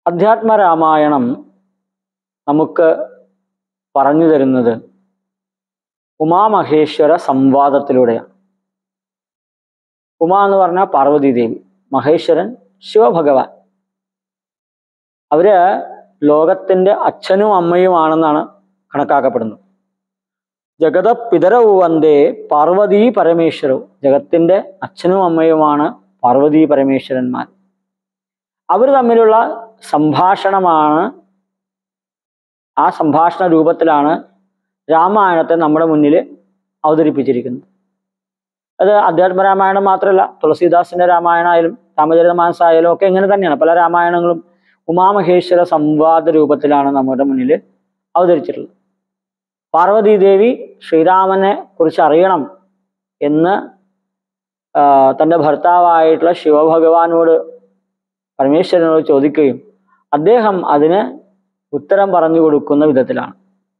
അധ്യാത്മ രാമായണം നമുക്ക് പറഞ്ഞു തരുന്നത് ഉമാമഹേശ്വര സംവാദത്തിലൂടെയാണ് ഉമ എന്ന് പറഞ്ഞാൽ പാർവതി ദേവി മഹേശ്വരൻ ശിവഭഗവാൻ അവര് ലോകത്തിന്റെ അച്ഛനും അമ്മയുമാണെന്നാണ് കണക്കാക്കപ്പെടുന്നത് ജഗത പിതരവ് വന്ദേ പാർവതീ പരമേശ്വരവും ജഗത്തിന്റെ അച്ഛനും അമ്മയുമാണ് പാർവതീ പരമേശ്വരന്മാർ അവർ തമ്മിലുള്ള സംഭാഷണമാണ് ആ സംഭാഷണ രൂപത്തിലാണ് രാമായണത്തെ നമ്മുടെ മുന്നിൽ അവതരിപ്പിച്ചിരിക്കുന്നത് അത് അധ്യാത്മ രാമായണം മാത്രമല്ല തുളസീദാസിന്റെ രാമായണമായാലും രാമചരിതമാനസ ആയാലും ഒക്കെ ഇങ്ങനെ തന്നെയാണ് പല രാമായണങ്ങളും ഉമാമഹേശ്വര സംവാദ രൂപത്തിലാണ് നമ്മുടെ മുന്നിൽ അവതരിച്ചിട്ടുള്ളത് പാർവതി ദേവി ശ്രീരാമനെ കുറിച്ച് അറിയണം എന്ന് ആ, തൻ്റെ ഭർത്താവായിട്ടുള്ള ശിവഭഗവാനോട് പരമേശ്വരനോട് ചോദിക്കുകയും അദ്ദേഹം അതിന് ഉത്തരം പറഞ്ഞു കൊടുക്കുന്ന വിധത്തിലാണ്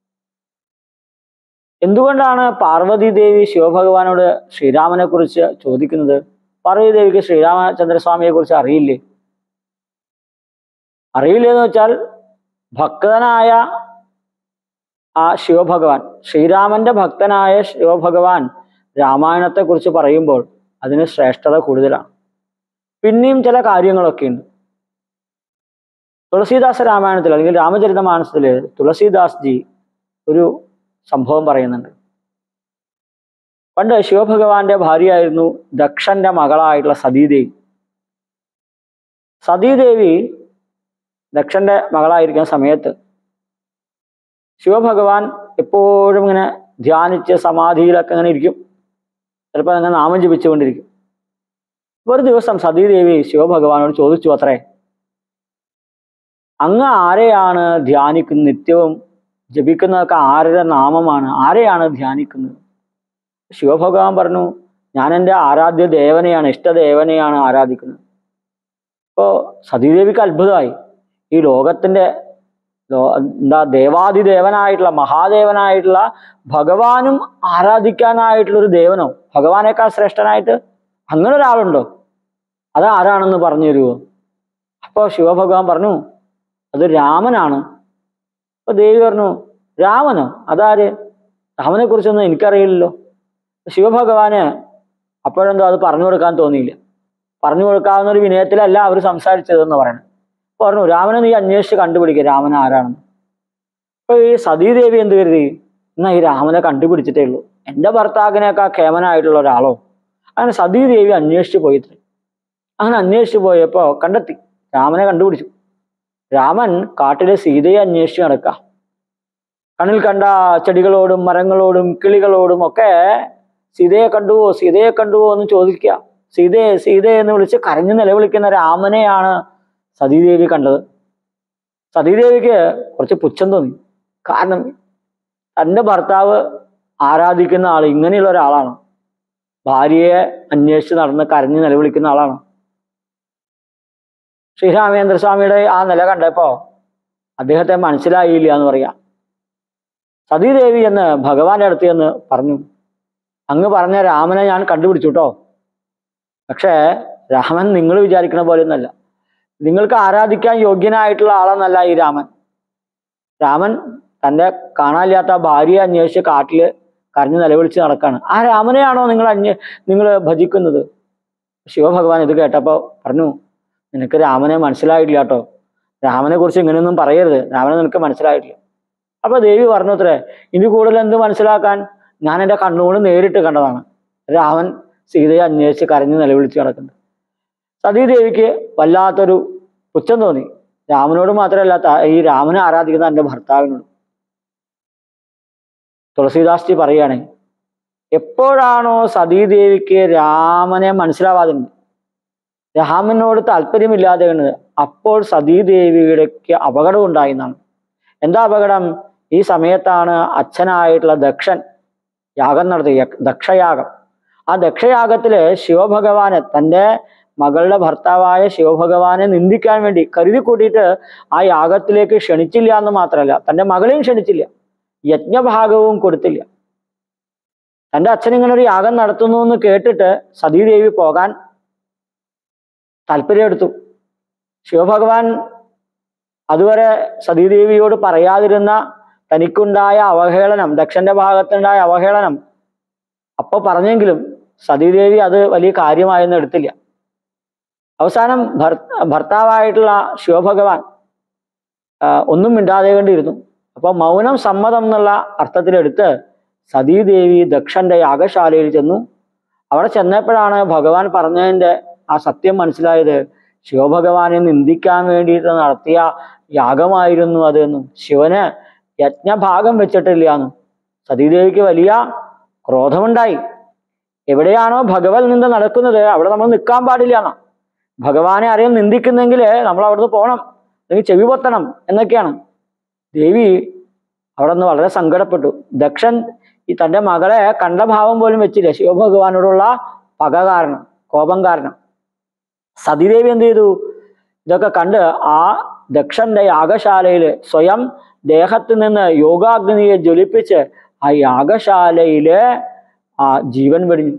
എന്തുകൊണ്ടാണ് പാർവതി ദേവി ശിവഭഗവാനോട് ശ്രീരാമനെ കുറിച്ച് ചോദിക്കുന്നത് പാർവതി ദേവിക്ക് ശ്രീരാമചന്ദ്രസ്വാമിയെ കുറിച്ച് അറിയില്ലേ അറിയില്ല എന്ന് വെച്ചാൽ ഭക്തനായ ആ ശിവഭഗവാൻ ശ്രീരാമന്റെ ഭക്തനായ ശിവഭഗവാൻ രാമായണത്തെ കുറിച്ച് പറയുമ്പോൾ അതിന് ശ്രേഷ്ഠത കൂടുതലാണ് പിന്നെയും ചില കാര്യങ്ങളൊക്കെ ഉണ്ട് തുളസീദാസ രാമായണത്തിൽ അല്ലെങ്കിൽ രാമചരിതമാനസത്തിൽ തുളസീദാസ് ജി ഒരു സംഭവം പറയുന്നുണ്ട് പണ്ട് ശിവഭഗവാന്റെ ഭാര്യയായിരുന്നു ദക്ഷന്റെ മകളായിട്ടുള്ള സതീദേവി സതീദേവി ദക്ഷന്റെ മകളായിരിക്കുന്ന സമയത്ത് ശിവഭഗവാൻ എപ്പോഴും ഇങ്ങനെ ധ്യാനിച്ച് സമാധിയിലൊക്കെ ഇങ്ങനെ ഇരിക്കും ചിലപ്പോൾ അങ്ങനെ നാമം ജപിച്ചുകൊണ്ടിരിക്കും ഒരു ദിവസം സതീദേവി ശിവഭഗവാനോട് ചോദിച്ചു അത്രേ അങ്ങ് ആരെയാണ് ധ്യാനിക്കുന്നത് നിത്യവും ജപിക്കുന്നതൊക്കെ ആരുടെ നാമമാണ് ആരെയാണ് ധ്യാനിക്കുന്നത് ശിവഭഗവാൻ പറഞ്ഞു ഞാൻ എൻ്റെ ആരാധ്യ ദേവനെയാണ് ഇഷ്ടദേവനെയാണ് ആരാധിക്കുന്നത് അപ്പോൾ സതീദേവിക്ക് അത്ഭുതമായി ഈ ലോകത്തിന്റെ ലോ- എന്താ ദേവാദിദേവനായിട്ടുള്ള മഹാദേവനായിട്ടുള്ള ഭഗവാനും ആരാധിക്കാനായിട്ടുള്ള ഒരു ദേവനോ ഭഗവാനേക്കാൾ ശ്രേഷ്ഠനായിട്ട് അങ്ങനെ ഒരാളുണ്ടോ അത് ആരാണെന്ന് പറഞ്ഞു തരുമോ അപ്പോൾ ശിവഭഗവാൻ പറഞ്ഞു അത് രാമനാണ് അപ്പൊ ദേവി പറഞ്ഞു രാമനോ അതാര് രാമനെ കുറിച്ചൊന്നും എനിക്കറിയില്ലല്ലോ ശിവഭഗവാന് അപ്പോഴെന്തോ അത് പറഞ്ഞു കൊടുക്കാൻ തോന്നിയില്ല പറഞ്ഞു കൊടുക്കാവുന്ന ഒരു വിനയത്തിലല്ല അവർ സംസാരിച്ചതെന്ന് പറയണം അപ്പൊ പറഞ്ഞു രാമനെ നീ അന്വേഷിച്ച് കണ്ടുപിടിക്കുക രാമൻ ആരാണെന്ന് അപ്പൊ ഈ സതീദേവി എന്ത് കരുതി എന്നാ ഈ രാമനെ കണ്ടുപിടിച്ചിട്ടേ ഉള്ളൂ എൻ്റെ ഭർത്താവിനേക്കാൾ ക്ഷേമനായിട്ടുള്ള ഒരാളോ അങ്ങനെ സതീദേവി അന്വേഷിച്ച് പോയിത്രേ അങ്ങനെ അന്വേഷിച്ച് പോയപ്പോ കണ്ടെത്തി രാമനെ കണ്ടുപിടിച്ചു രാമൻ കാട്ടിലെ സീതയെ അന്വേഷിച്ച് നടക്കുക കണ്ണിൽ കണ്ട ചെടികളോടും മരങ്ങളോടും കിളികളോടും ഒക്കെ സീതയെ കണ്ടുവോ സീതയെ കണ്ടുവോ എന്ന് ചോദിക്കുക സീതയെ സീതയെ എന്ന് വിളിച്ച് കരഞ്ഞു നിലവിളിക്കുന്ന രാമനെയാണ് സതീദേവി കണ്ടത് സതീദേവിക്ക് കുറച്ച് പുച്ഛം തോന്നി കാരണം തൻ്റെ ഭർത്താവ് ആരാധിക്കുന്ന ആൾ ഇങ്ങനെയുള്ള ഒരാളാണ് ഭാര്യയെ അന്വേഷിച്ച് നടന്ന് കരഞ്ഞു നിലവിളിക്കുന്ന ആളാണ് ശ്രീരാമേന്ദ്ര സ്വാമിയുടെ ആ നില കണ്ടപ്പോ അദ്ദേഹത്തെ മനസ്സിലായില്ല എന്ന് പറയാം സതീദേവി എന്ന് ഭഗവാന്റെ അടുത്ത് എന്ന് പറഞ്ഞു അങ്ങ് പറഞ്ഞ രാമനെ ഞാൻ കണ്ടുപിടിച്ചു കേട്ടോ പക്ഷേ രാമൻ നിങ്ങൾ വിചാരിക്കുന്ന പോലെ ഒന്നല്ല നിങ്ങൾക്ക് ആരാധിക്കാൻ യോഗ്യനായിട്ടുള്ള ആളെന്നല്ല ഈ രാമൻ രാമൻ തൻ്റെ കാണാനില്ലാത്ത ഭാര്യയെ അന്വേഷിച്ച് കാട്ടില് കരഞ്ഞു നിലവിളിച്ച് നടക്കാണ് ആ രാമനെയാണോ നിങ്ങൾ അന്വേ നിങ്ങൾ ഭജിക്കുന്നത് ശിവഭഗവാൻ ഇത് കേട്ടപ്പോൾ പറഞ്ഞു നിനക്ക് രാമനെ മനസ്സിലായിട്ടില്ല കേട്ടോ രാമനെ കുറിച്ച് ഇങ്ങനെയൊന്നും പറയരുത് രാമനെ നിനക്ക് മനസ്സിലായിട്ടില്ല അപ്പൊ ദേവി പറഞ്ഞു അത്രേ ഇനി കൂടുതൽ എന്ത് മനസ്സിലാക്കാൻ ഞാൻ എൻ്റെ കണ്ണുകൊണ്ട് നേരിട്ട് കണ്ടതാണ് രാമൻ സീതയെ അന്വേഷിച്ച് കരഞ്ഞു നിലവിളിച്ച് കിടക്കുന്നത് സതീദേവിക്ക് വല്ലാത്തൊരു പുച്ഛം തോന്നി രാമനോട് മാത്രമല്ല ത- ഈ രാമനെ ആരാധിക്കുന്ന എൻ്റെ ഭർത്താവിനോട് തുളസീദാസ് ജി പറയുകയാണ് എപ്പോഴാണോ സതീദേവിക്ക് രാമനെ മനസ്സിലാവാതിരുന്നത് രാമനോട് താല്പര്യമില്ലാതെ കണ്ടത് അപ്പോൾ സതീദേവിയുടെക്ക് അപകടം ഉണ്ടായി എന്നാണ് എന്താ അപകടം ഈ സമയത്താണ് അച്ഛനായിട്ടുള്ള ദക്ഷൻ യാഗം നടത്തി യ- ദക്ഷയാഗം ആ ദക്ഷയാഗത്തില് ശിവഭഗവാനെ തൻ്റെ മകളുടെ ഭർത്താവായ ശിവഭഗവാനെ നിന്ദിക്കാൻ വേണ്ടി കരുതി കൂട്ടിയിട്ട് ആ യാഗത്തിലേക്ക് ക്ഷണിച്ചില്ല എന്ന് മാത്രമല്ല തൻ്റെ മകളെയും ക്ഷണിച്ചില്ല യജ്ഞഭാഗവും കൊടുത്തില്ല തൻ്റെ അച്ഛൻ ഇങ്ങനെ ഒരു യാഗം നടത്തുന്നു എന്ന് കേട്ടിട്ട് സതീദേവി പോകാൻ താല്പര്യമെടുത്തു ശിവഭഗവാൻ അതുവരെ സതീദേവിയോട് പറയാതിരുന്ന തനിക്കുണ്ടായ അവഹേളനം ദക്ഷന്റെ ഭാഗത്തുണ്ടായ അവഹേളനം അപ്പൊ പറഞ്ഞെങ്കിലും സതീദേവി അത് വലിയ കാര്യമായൊന്നും എടുത്തില്ല അവസാനം ഭർ ഭർത്താവായിട്ടുള്ള ശിവഭഗവാൻ ആ, ഒന്നും മിണ്ടാതെ കൊണ്ടിരുന്നു അപ്പൊ മൗനം സമ്മതം എന്നുള്ള അർത്ഥത്തിലെടുത്ത് സതീദേവി ദക്ഷന്റെ യാഗശാലയിൽ ചെന്നു അവിടെ ചെന്നപ്പോഴാണ് ഭഗവാൻ പറഞ്ഞതിന്റെ ആ സത്യം മനസ്സിലായത് ശിവഭഗവാനെ നിന്ദിക്കാൻ വേണ്ടിയിട്ട് നടത്തിയ യാഗമായിരുന്നു അത് എന്നും ശിവന് യജ്ഞഭാഗം വെച്ചിട്ടില്ല എന്നും സതീദേവിക്ക് വലിയ ക്രോധമുണ്ടായി എവിടെയാണോ ഭഗവത് നിന്ദ നടക്കുന്നത് അവിടെ നമ്മൾ നിൽക്കാൻ പാടില്ല എന്നാ ഭഗവാനെ ആരെയും നിന്ദിക്കുന്നെങ്കിൽ നമ്മൾ അവിടുന്ന് പോകണം അല്ലെങ്കിൽ ചെവി പൊത്തണം എന്നൊക്കെയാണ് ദേവി അവിടെ നിന്ന് വളരെ സങ്കടപ്പെട്ടു ദക്ഷൻ ഈ തൻ്റെ മകളെ കണ്ട ഭാവം പോലും വെച്ചില്ല ശിവഭഗവാനോടുള്ള പക കാരണം കോപം കാരണം സതീദേവി എന്ത് ചെയ്തു ഇതൊക്കെ കണ്ട് ആ ദക്ഷന്റെ യാഗശാലയിൽ സ്വയം ദേഹത്ത് നിന്ന് യോഗാഗ്നിയെ ജ്വലിപ്പിച്ച് ആ യാഗശാലയില് ആ ജീവൻ വെടിഞ്ഞു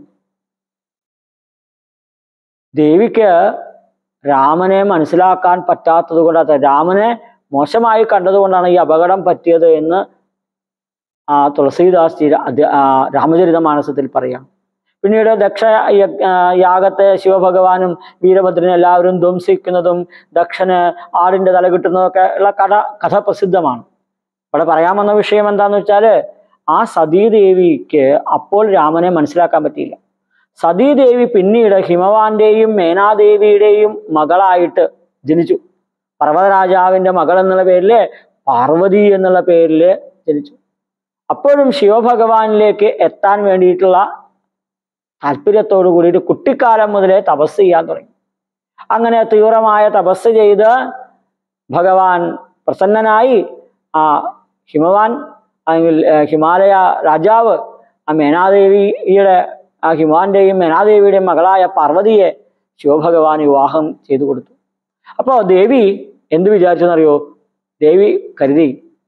ദേവിക്ക് രാമനെ മനസ്സിലാക്കാൻ പറ്റാത്തത് കൊണ്ടാണ് രാമനെ മോശമായി കണ്ടതുകൊണ്ടാണ് ഈ അപകടം പറ്റിയത് എന്ന് ആ തുളസീദാസ് ചീര അധ്യ- ആ, രാമചരിത മാനസത്തിൽ പറയാം പിന്നീട് ദക്ഷ യ- ആ, യാഗത്തെ ശിവഭഗവാനും വീരഭദ്രനും എല്ലാവരും ധ്വംസിക്കുന്നതും ദക്ഷന് ആടിന്റെ തല കിട്ടുന്നതൊക്കെ ഉള്ള കഥ കഥ പ്രസിദ്ധമാണ് ഇവിടെ പറയാൻ വന്ന വിഷയം എന്താന്ന് വെച്ചാല് ആ സതീദേവിക്ക് അപ്പോൾ രാമനെ മനസ്സിലാക്കാൻ പറ്റിയില്ല സതീദേവി പിന്നീട് ഹിമവാന്റെയും മേനാദേവിയുടെയും മകളായിട്ട് ജനിച്ചു പർവ്വതരാജാവിന്റെ മകൾ എന്നുള്ള പേരില് പാർവതി എന്നുള്ള പേരില് ജനിച്ചു അപ്പോഴും ശിവഭഗവാനിലേക്ക് എത്താൻ വേണ്ടിയിട്ടുള്ള താല്പര്യത്തോടു കൂടിയിട്ട് കുട്ടിക്കാലം മുതലേ തപസ് ചെയ്യാൻ തുടങ്ങി അങ്ങനെ തീവ്രമായ തപസ് ചെയ്ത് ഭഗവാൻ പ്രസന്നനായി ആ ഹിമവാൻ അല്ലെങ്കിൽ ഏർ, ഹിമാലയ രാജാവ് ആ മേനാദേവിയുടെ ആ ഹിമാന്റെയും മേനാദേവിയുടെയും മകളായ പാർവതിയെ ശിവഭഗവാൻ വിവാഹം ചെയ്തു കൊടുത്തു അപ്പോൾ ദേവി എന്ത് വിചാരിച്ചെന്നറിയോ ദേവി കരുതി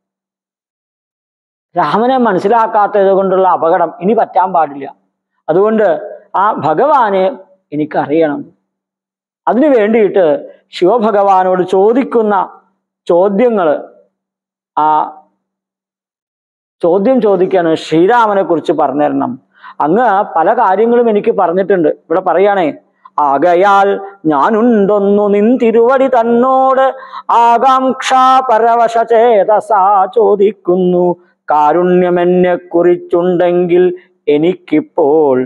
രാമനെ മനസ്സിലാക്കാത്തത് കൊണ്ടുള്ള അപകടം ഇനി പറ്റാൻ പാടില്ല അതുകൊണ്ട് ആ ഭഗവാനെ എനിക്കറിയണം അതിനു വേണ്ടിയിട്ട് ശിവഭഗവാനോട് ചോദിക്കുന്ന ചോദ്യങ്ങൾ ആ ചോദ്യം ചോദിക്കാണ് ശ്രീരാമനെ കുറിച്ച് പറഞ്ഞു തരണം അങ്ങ് പല കാര്യങ്ങളും എനിക്ക് പറഞ്ഞിട്ടുണ്ട് ഇവിടെ പറയാണേ ആകയാൽ ഞാനുണ്ടൊന്നു നിൻ തിരുവടി തന്നോട് ആകാംക്ഷ പരവശ ചേതസാ ചോദിക്കുന്നു കാരുണ്യമെന്നെ കുറിച്ചുണ്ടെങ്കിൽ എനിക്കിപ്പോൾ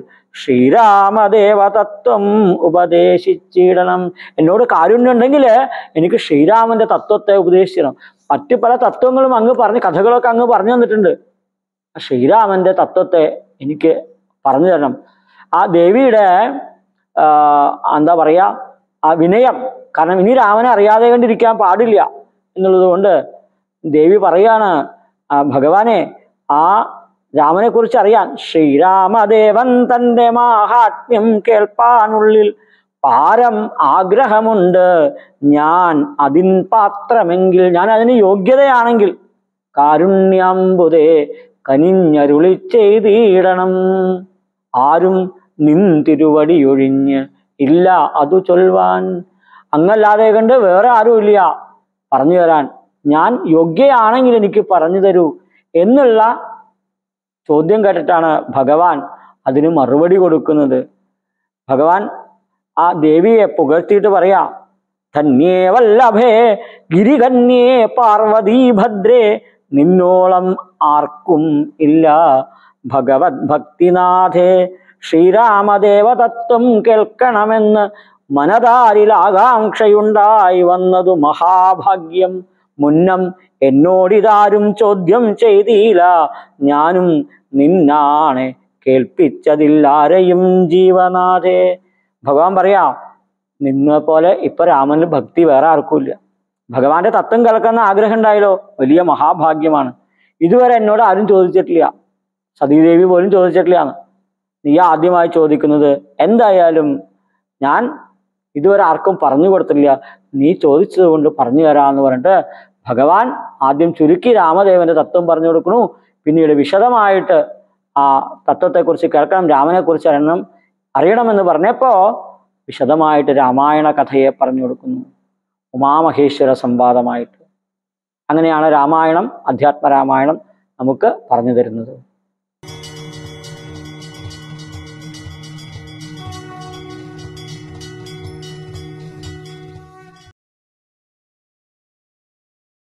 ശ്രീരാമദേവതത്വം ഉപദേശിച്ചിടണം എന്നോട് കാരുണ്യം ഉണ്ടെങ്കിൽ എനിക്ക് ശ്രീരാമന്റെ തത്വത്തെ ഉപദേശിക്കണം മറ്റു പല തത്വങ്ങളും അങ്ങ് പറഞ്ഞ് കഥകളൊക്കെ അങ്ങ് പറഞ്ഞു തന്നിട്ടുണ്ട് ആ ശ്രീരാമന്റെ തത്വത്തെ എനിക്ക് പറഞ്ഞു തരണം ആ ദേവിയുടെ ആ, എന്താ പറയാ ആ വിനയം കാരണം ഇനി രാമനെ അറിയാതെ കണ്ടിരിക്കാൻ പാടില്ല എന്നുള്ളത് കൊണ്ട് ദേവി പറയാണ് ആ ഭഗവാനെ ആ രാമനെ കുറിച്ച് അറിയാൻ ശ്രീരാമദേവൻ തന്റെ മാഹാത്മ്യം കേൾപ്പാനുള്ളിൽ പാരം ആഗ്രഹമുണ്ട് ഞാൻ അതിൻ പാത്രമെങ്കിൽ ഞാൻ അതിന് യോഗ്യതയാണെങ്കിൽ കാരുണ്യാമ്പുതേ കനിഞ്ഞരുളി ചെയ്തിടണം ആരും നിൻ തിരുവടിയൊഴിഞ്ഞ് ഇല്ല അതു ചൊൽവാൻ അങ്ങല്ലാതെ കണ്ട് വേറെ ആരും ഇല്ല പറഞ്ഞു തരാൻ ഞാൻ യോഗ്യയാണെങ്കിൽ എനിക്ക് പറഞ്ഞു തരൂ എന്നുള്ള ചോദ്യം കേട്ടിട്ടാണ് ഭഗവാൻ അതിന് മറുപടി കൊടുക്കുന്നത് ഭഗവാൻ ആ ദേവിയെ പുകഴ്ത്തിയിട്ട് പറയാ ധന്യേ വല്ലഭേ ഗിരികന്യേ പാർവതീ ഭദ്രേ നിന്നോളം ആർക്കും ഇല്ല ഭഗവത് ഭക്തിനാഥേ ശ്രീരാമദേവതത്വം കേൾക്കണമെന്ന് മനതാരിൽ ആകാംക്ഷയുണ്ടായി വന്നതു മഹാഭാഗ്യം മുന്നം എന്നോടിതാരും ചോദ്യം ചെയ്തില്ല ഞാനും നിന്നാണ് കേൾപ്പിച്ചതില്ലാരെയും ജീവനാഥേ ഭഗവാൻ പറയാ നിന്നെ പോലെ ഇപ്പൊ രാമന് ഭക്തി വേറെ ആർക്കുമില്ല ഭഗവാന്റെ തത്വം കേൾക്കുന്ന ആഗ്രഹം ഉണ്ടായല്ലോ വലിയ മഹാഭാഗ്യമാണ് ഇതുവരെ എന്നോട് ആരും ചോദിച്ചിട്ടില്ല സതീദേവി പോലും ചോദിച്ചിട്ടില്ല നീ ആദ്യമായി ചോദിക്കുന്നത് എന്തായാലും ഞാൻ ഇതുവരെ ആർക്കും പറഞ്ഞു കൊടുത്തില്ല നീ ചോദിച്ചത് കൊണ്ട് പറഞ്ഞു തരാമെന്ന് പറഞ്ഞിട്ട് ഭഗവാൻ ആദ്യം ചുരുക്കി രാമദേവന്റെ തത്വം പറഞ്ഞു കൊടുക്കുന്നു പിന്നീട് വിശദമായിട്ട് ആ തത്വത്തെക്കുറിച്ച് കേൾക്കണം രാമനെ കുറിച്ച് അറിയണം അറിയണമെന്ന് പറഞ്ഞപ്പോ വിശദമായിട്ട് രാമായണ കഥയെ പറഞ്ഞു കൊടുക്കുന്നു ഉമാമഹേശ്വര സംവാദമായിട്ട് അങ്ങനെയാണ് രാമായണം അധ്യാത്മ രാമായണം നമുക്ക് പറഞ്ഞു തരുന്നത്